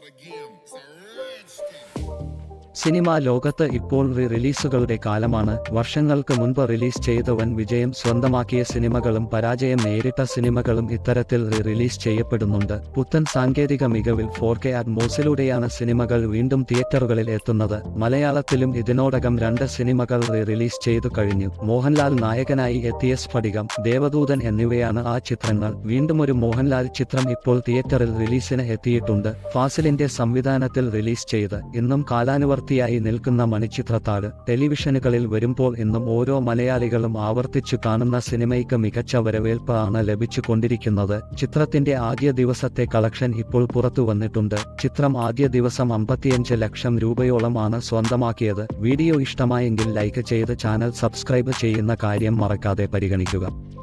again. It's a rich thing. Cinema ലോകത്ത് ഇപ്പോൾ re റിലീസുകളുടെ കാലമാണ് വർഷങ്ങൾക്ക് മുൻപ് റിലീസ് ചെയ്ത വൻ വിജയം സ്വന്തമാക്കിയ സിനിമകളും പരാജയം നേരിട്ട സിനിമകളും ഇത്തരത്തിൽ റീ റിലീസ് ചെയ്യപ്പെടുന്നുണ്ട് പുത്തൻ സാങ്കേതിക മികവിൽ ഫോർ കെ മോസിലൂടെയാണ് സിനിമകൾ വീണ്ടും തിയേറ്ററുകളിൽ എത്തുന്നത് മലയാളത്തിലും ഇതിനോടകം രണ്ട് സിനിമകൾ റീ റിലീസ് ചെയ്തു കഴിഞ്ഞു മോഹൻലാൽ നായകനായി എത്തിയ സ്ഫടികം ദേവദൂതൻ എന്നിവയാണ് ആ ചിത്രങ്ങൾ വീണ്ടും ഒരു മോഹൻലാൽ ചിത്രം ഇപ്പോൾ തിയേറ്ററിൽ റിലീസിന് എത്തിയിട്ടുണ്ട് ഫാസിലിന്റെ സംവിധാനത്തിൽ റിലീസ് ചെയ്ത് ഇന്നും കാലാനുവർത്തിയായി നിൽക്കുന്ന മണിച്ചിത്രത്താഴ് ടെലിവിഷനുകളിൽ വരുമ്പോൾ ഇന്നും ഓരോ മലയാളികളും ആവർത്തിച്ചു കാണുന്ന സിനിമയ്ക്ക് മികച്ച വരവേൽപ്പ് ആണ് ലഭിച്ചുകൊണ്ടിരിക്കുന്നത് ചിത്രത്തിന്റെ ആദ്യ ദിവസത്തെ കളക്ഷൻ ഇപ്പോൾ പുറത്തു വന്നിട്ടുണ്ട് ചിത്രം ആദ്യ ദിവസം അമ്പത്തിയഞ്ച് ലക്ഷം രൂപയോളം ആണ് സ്വന്തമാക്കിയത് വീഡിയോ ഇഷ്ടമായെങ്കിൽ ലൈക്ക് ചെയ്ത് ചാനൽ സബ്സ്ക്രൈബ് ചെയ്യുന്ന കാര്യം മറക്കാതെ പരിഗണിക്കുക